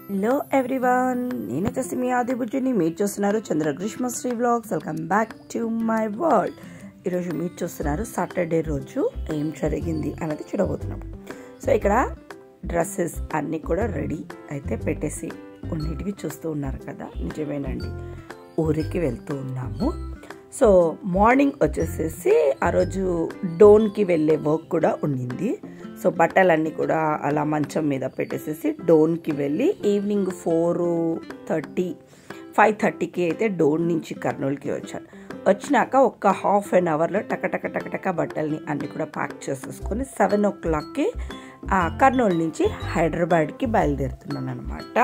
hello everyone నేను వచ్చేసి మీ ఆది బుజ్జిని మీరు చూస్తున్నారు Chandra Greeshmasri vlogs welcome back to my world ఈరోజు మీరు చూస్తున్నారు సాటర్డే రోజు ఏం జరిగింది అనేది చూడబోతున్నాం సో ఇక్కడ డ్రెస్సెస్ అన్నీ కూడా రెడీ అయితే పెట్టేసి ఉన్నటివి చూస్తూ ఉన్నారు కదా నిజమేనండి ఊరికి వెళ్తూ ఉన్నాము సో మార్నింగ్ వచ్చేసేసి ఆ రోజు డోన్కి వెళ్ళే వర్క్ కూడా ఉండింది సో బట్టలన్నీ కూడా అలా మంచం మీద పెట్టేసేసి డోన్కి వెళ్ళి ఈవినింగ్ ఫోర్ థర్టీ ఫైవ్ థర్టీకి అయితే డోన్ నుంచి కర్నూలుకి వచ్చాను వచ్చినాక ఒక హాఫ్ అన్ అవర్లో టక టక టక టక బట్టల్ని అన్నీ కూడా ప్యాక్ చేసేసుకొని సెవెన్ ఓ క్లాక్కి కర్నూలు నుంచి హైదరాబాద్కి బయలుదేరుతున్నాను అనమాట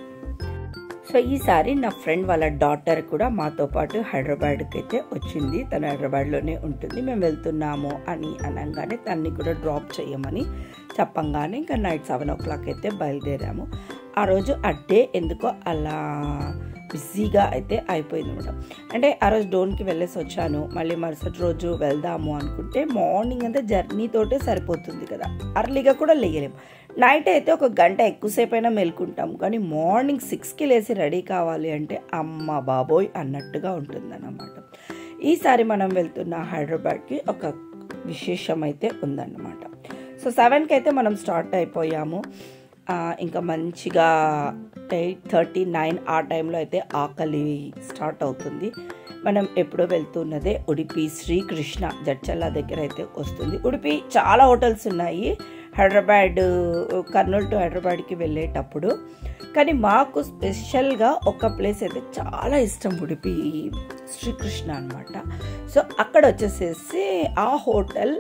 సో ఈసారి నా ఫ్రెండ్ వాళ్ళ డాటర్ కూడా మాతో పాటు హైదరాబాద్కి అయితే వచ్చింది తను హైదరాబాద్లోనే ఉంటుంది మేము వెళ్తున్నాము అని అనగానే తన్ని కూడా డ్రాప్ చేయమని చెప్పంగానే ఇంకా నైట్ సెవెన్ ఓ క్లాక్ అయితే బయలుదేరాము ఆ రోజు అడ్డే ఎందుకో అలా బిజీగా అయితే అయిపోయింది అనమాట అంటే ఆ రోజు డోన్కి వెళ్ళేసి వచ్చాను మళ్ళీ మరుసటి రోజు వెళ్దాము అనుకుంటే మార్నింగ్ అంతా జర్నీతోటే సరిపోతుంది కదా అర్లీగా కూడా లేయలేము నైట్ అయితే ఒక గంట ఎక్కువసేపు అయినా మెలుకుంటాం కానీ మార్నింగ్ సిక్స్కి లేసి రెడీ కావాలి అంటే అమ్మ బాబోయ్ అన్నట్టుగా ఉంటుందన్నమాట ఈసారి మనం వెళ్తున్న హైదరాబాద్కి ఒక విశేషం అయితే ఉందన్నమాట సో సెవెన్కి అయితే మనం స్టార్ట్ అయిపోయాము ఇంకా మంచిగా ఎయిట్ థర్టీ నైన్ ఆ టైంలో అయితే ఆకలి స్టార్ట్ అవుతుంది మనం ఎప్పుడో వెళ్తున్నదే ఉడిపి శ్రీకృష్ణ జడ్చల్ల దగ్గర అయితే వస్తుంది ఉడిపి చాలా హోటల్స్ ఉన్నాయి హైదరాబాద్ కర్నూలు టు హైదరాబాద్కి వెళ్ళేటప్పుడు కానీ మాకు స్పెషల్గా ఒక ప్లేస్ అయితే చాలా ఇష్టం ఉడిపి శ్రీకృష్ణ అనమాట సో అక్కడ వచ్చేసేసి ఆ హోటల్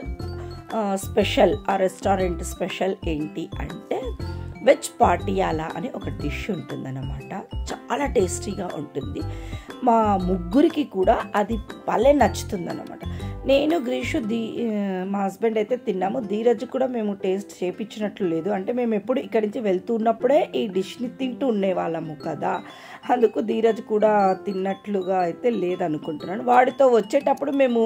స్పెషల్ ఆ రెస్టారెంట్ స్పెషల్ ఏంటి అంటే వెజ్ పాటియాలా అని ఒక డిష్ ఉంటుందన్నమాట చాలా టేస్టీగా ఉంటుంది మా ముగ్గురికి కూడా అది భలే నచ్చుతుందన్నమాట నేను గ్రీషు దీ మా హస్బెండ్ అయితే తిన్నాము ధీరజ్ కూడా మేము టేస్ట్ చేపించినట్లు లేదు అంటే మేము ఎప్పుడు ఇక్కడి నుంచి వెళ్తున్నప్పుడే ఈ డిష్ని తింటూ ఉండేవాళ్ళము కదా అందుకు ధీరజ్ కూడా తిన్నట్లుగా అయితే లేదనుకుంటున్నాను వాడితో వచ్చేటప్పుడు మేము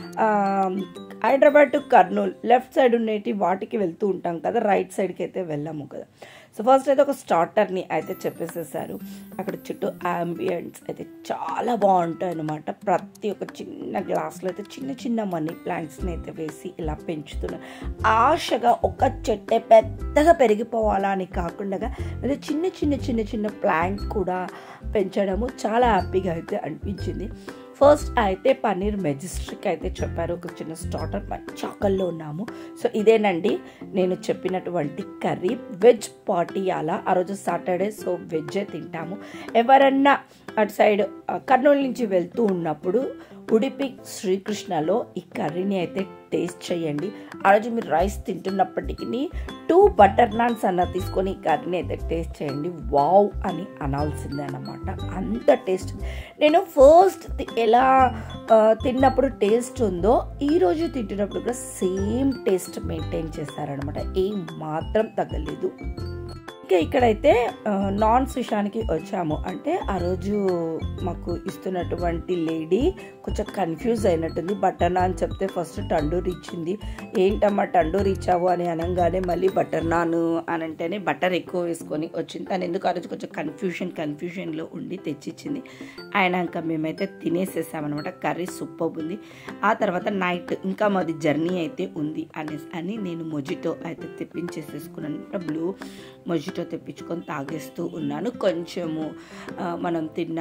Hyderabad to Kurnool left side ఉండేటి వాటికి వెళ్తూ ఉంటాం కదా రైట్ సైడ్కి అయితే వెళ్ళాము కదా సో ఫస్ట్ అయితే ఒక స్టార్టర్ని అయితే చెప్పేసేసారు అక్కడ చుట్టూ అంబియంట్స్ అయితే చాలా బాగుంటాయి అనమాట ప్రతి ఒక్క చిన్న గ్లాస్లో అయితే చిన్న చిన్న మనీ ప్లాంట్స్ని అయితే వేసి ఇలా పెంచుతున్నారు ఆశగా ఒక చెట్టే పెద్దగా పెరిగిపోవాలా అని కాకుండా లేదా చిన్న చిన్న చిన్న చిన్న ప్లాంట్ కూడా పెంచడము చాలా హ్యాపీగా అయితే అనిపించింది ఫస్ట్ అయితే పన్నీర్ మెజిస్ట్రిక్ అయితే చెప్పారు ఒక చిన్న స్టార్టర్ మంచి ఆకల్లో ఉన్నాము సో ఇదేనండి నేను చెప్పినటువంటి కర్రీ వెజ్ పార్టీ అలా ఆ రోజు సాటర్డే సో వెజ్జే తింటాము ఎవరన్నా అటు సైడ్ కర్నూలు నుంచి వెళ్తూ ఉన్నప్పుడు ఉడిపి శ్రీకృష్ణలో ఈ కర్రీని అయితే టేస్ట్ చేయండి ఆ రోజు మీరు రైస్ తింటున్నప్పటికీ టూ బటర్ నాన్స్ అన్న తీసుకొని ఈ కర్రీని అయితే టేస్ట్ చేయండి వావ్ అని అనాల్సిందే అనమాట అంత టేస్ట్ నేను ఫస్ట్ ఎలా తిన్నప్పుడు టేస్ట్ ఉందో ఈరోజు తింటున్నప్పుడు కూడా సేమ్ టేస్ట్ మెయింటైన్ చేశారనమాట ఏం మాత్రం తగ్గలేదు ఇంకా ఇక్కడైతే నాన్ విషయానికి వచ్చాము అంటే ఆ రోజు మాకు ఇస్తున్నటువంటి లేడీ కొంచెం కన్ఫ్యూజ్ అయినట్టుంది బటర్ నాన్ చెప్తే ఫస్ట్ టండూర్ ఇచ్చింది ఏంటమ్మా టండూర్ ఇచ్చావు అని అనగానే మళ్ళీ బటర్ నాన్ అని అంటేనే బటర్ ఎక్కువ వేసుకొని వచ్చింది తను ఎందుకు ఆ రోజు కొంచెం కన్ఫ్యూషన్ కన్ఫ్యూషన్లో ఉండి తెచ్చిచ్చింది అయినాక మేమైతే తినేసేసామన్నమాట కర్రీ సూపర్ ఉంది ఆ తర్వాత నైట్ ఇంకా మాది జర్నీ అయితే ఉంది అనేసి అని నేను మొజిటో అయితే తెప్పించేసేసుకున్నాను బ్లూ మొజిటో తెప్పించుకొని తాగేస్తూ ఉన్నాను కొంచెము మనం తిన్న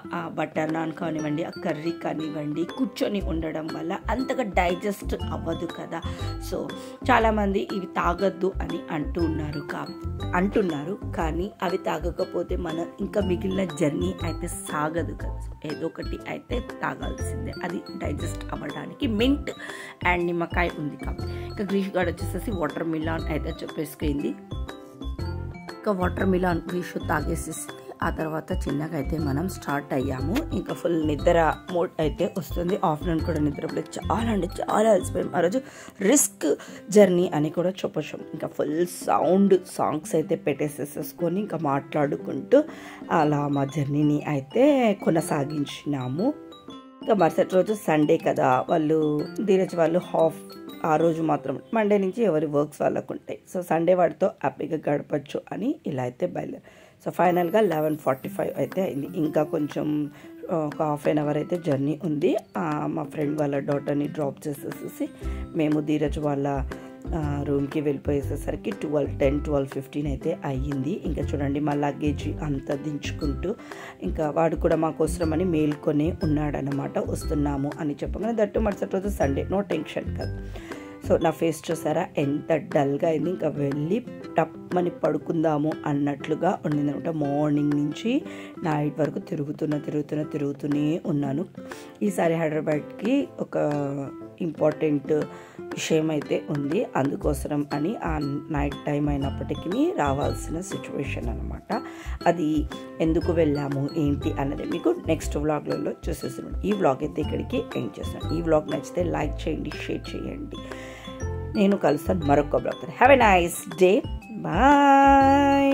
బటర్ నాన్ కానివ్వండి ఆ కర్రీ కానివ్వండి కూర్చొని ఉండడం వల్ల అంతగా డైజెస్ట్ అవ్వదు కదా సో చాలామంది ఇవి తాగొద్దు అని అంటూ ఉన్నారు కా అంటున్నారు కానీ అవి తాగకపోతే మనం ఇంకా మిగిలిన జర్నీ అయితే సాగదు కదా ఏదో ఒకటి అయితే తాగాల్సిందే అది డైజెస్ట్ అవ్వడానికి మింట్ అండ్ నిమ్మకాయ ఉంది కాబట్టి ఇంకా గ్రీష్ గార్డ్ వచ్చేసేసి వాటర్ మిలాన్ అయితే చెప్పేసుకుంది ఇంకా వాటర్ మిలాన్ గ్రీషు తాగేసేసి ఆ తర్వాత చిన్నగా అయితే మనం స్టార్ట్ అయ్యాము ఇంకా ఫుల్ నిద్ర మూడ్ అయితే వస్తుంది ఆఫ్టర్నూన్ కూడా నిద్రపోలేదు చాలా అంటే చాలా అలసిపోయాం ఆ రోజు రిస్క్ జర్నీ అని కూడా చెప్పచ్చు ఇంకా ఫుల్ సౌండ్ సాంగ్స్ అయితే పెట్టేసేసేసుకొని ఇంకా మాట్లాడుకుంటూ అలా మా జర్నీని అయితే కొనసాగించినాము ఇంకా మరుసటి రోజు సండే కదా వాళ్ళు ధీరజ్ వాళ్ళు హాఫ్ ఆ రోజు మాత్రం మండే నుంచి ఎవరి వర్క్స్ వాళ్ళకు ఉంటాయి సో సండే వాడితో హ్యాపీగా గడపచ్చు అని ఇలా అయితే బయలుదేరు సో ఫైనల్గా లెవెన్ ఫార్టీ ఫైవ్ అయితే అయింది ఇంకా కొంచెం ఆ, ఒక హాఫ్ అన్ అవర్ అయితే జర్నీ ఉంది ఆ, మా ఫ్రెండ్ వాళ్ళ డాటర్ని డ్రాప్ చేసేసేసి మేము ధీరజ్ వాళ్ళ రూమ్కి వెళ్ళిపోయేసేసరికి ట్వెల్వ్ టెన్ ట్వెల్వ్ ఫిఫ్టీన్ అయితే అయ్యింది ఇంకా చూడండి మా లగేజ్ అంతా దించుకుంటూ ఇంకా వాడు కూడా మాకోసమని మేల్కొని ఉన్నాడనమాట వస్తున్నాము అని చెప్పగానే దట్టు మరుసటి రోజు సండే నో టెన్షన్ కదా సో నా ఫేస్ చూసారా ఎంత డల్గా అయింది ఇంకా వెళ్ళి టప్మని పడుకుందాము అన్నట్లుగా ఉండిందనమాట మార్నింగ్ నుంచి నైట్ వరకు తిరుగుతున్న తిరుగుతున్న తిరుగుతూనే ఉన్నాను ఈసారి హైదరాబాద్కి ఒక ఇంపార్టెంట్ విషయం అయితే ఉంది అందుకోసం అని ఆ నైట్ టైం అయినప్పటికీ రావాల్సిన సిచ్యువేషన్ అనమాట అది ఎందుకు వెళ్ళాము ఏంటి అన్నది మీకు నెక్స్ట్ వ్లాగ్లలో చూసేస్తున్నాను ఈ వ్లాగ్ అయితే ఇక్కడికి ఎండ్ చేస్తున్నాను ఈ వ్లాగ్ నచ్చితే లైక్ చేయండి షేర్ చేయండి నేను కలుస్తాను మరొక blog have a nice day bye